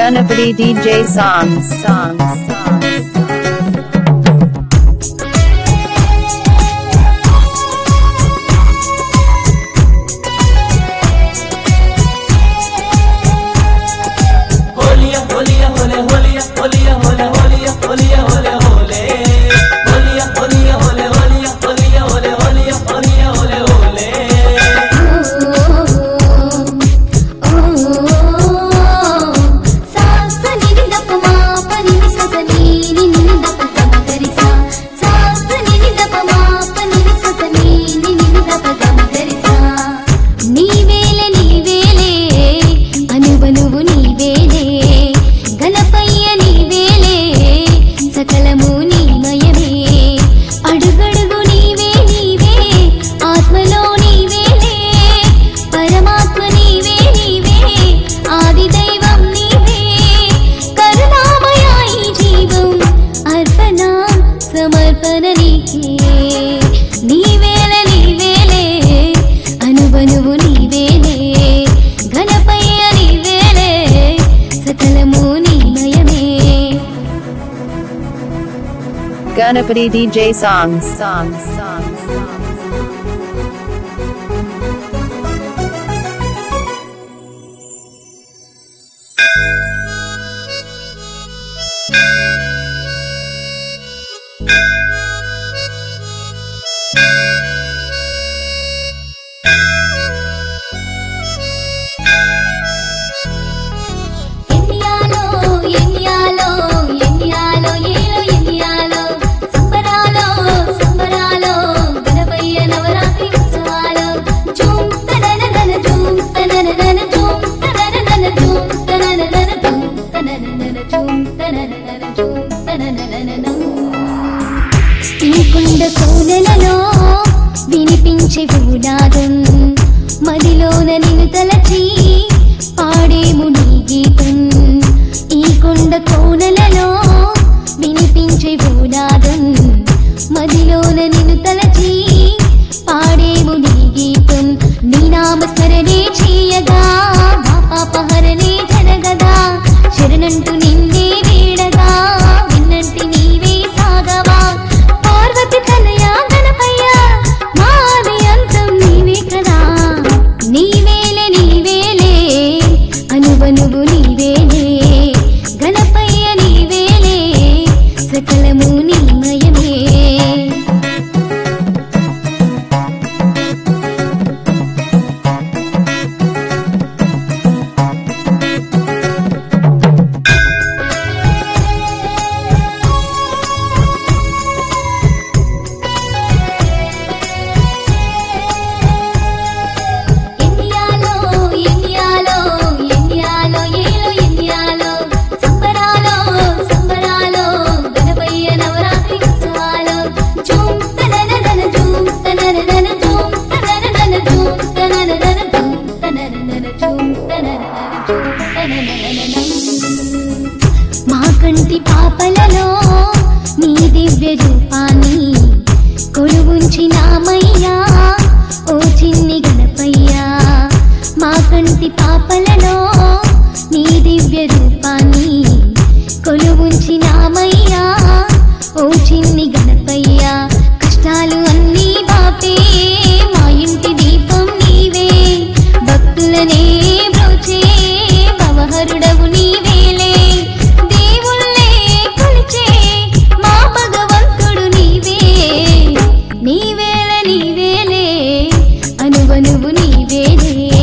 Ganapati DJ songs, songs, songs. होलिया होलिया होले होलिया होलिया होले होलिया होलिया होले होले होलिया होलिया होले होलिया होलिया होले होलिया होलिया होले होले నీవేలే నీవేలే అనువనువు నీవేలే గణపయ్య నీవేలే సకలము నీమయమే అడుగడుగు నీవే నీవే ఆత్మలో నీవేలే పరమాత్మ నీవే నీవే ఆది దైవం నీవే కరుణామయ ఈ జీవం అర్పణ సమర్పణ నీకే నీవేలే నీవేలే అనువనువు నీవేలే ఘనపయ్య నీవేలే సకలము నీమయమే Ganapati DJ songs, songs, songs, songs. ఎన్నియాలో ఎన్నియాలో ఎన్నియాలో ఏలో ఎన్నియాలో సంబరాలో సంబరాలో గణపయ్య నవరాత్రి ఉత్సవాలు జూమ్ తనననన జూమ్ తనననన జూమ్ తనననన జూమ్ తనననన జూమ్ తనననన జూమ్ తనననన జూమ్ తనననన ఈ కొండ కోనలలో వినిపించే భూనాదం మదిలోన నిన్ను తలచి పాడేము నీ గీతం ఈ కొండ కోనలలో వినిపించే భూనాదం మదిలోన నిన్ను తలచి పాడేము నీ గీతం నీ నామస్మరణే చేయగా మా పాపహరణే జరగదా శరణంటూ నిన్నే వేడగా విన్నంటి నీవే సాగవా పార్వతి తనయ గణపయ్య మాది అంతం నీవే కదా నీవేలే నీవేలే అనువనువు నీవేలే గణపయ్య నీవేలే సకలము నీమయమే ఎన్నియాలో ఎన్నియాలో ఎన్నియాలో ఏలో ఎన్నియాలో సంబరాలో సంబరాలో గణపయ్య నవరాత్రి ఉత్సవాలు జూమ్ తనననన జూమ్ తనననన జూమ్ తనననన జూమ్ తనననన జూమ్ తనననన జూమ్ తనననన జూమ్ తనననన మా కంటి పాపలలో నీ దివ్య రూపాన్ని కొలువుంచినామయ్యా ఓ చిన్ని గణపయ్యా మా కంటి పాపలలో నీ దివ్య రూపాన్ని కొలువుంచినామయ్యా ఓ చిన్ని గణపయ్యా కష్టాలు అన్నీ బాపే మా ఇంటి దీపం నీవే భక్తులనే బ్రోచే భవహరుడవు నీవేలే దేవుళ్ళే కొలిచే మా భగవంతుడు నీవే నీవేల నీవేలే అనువనువు నీవేలే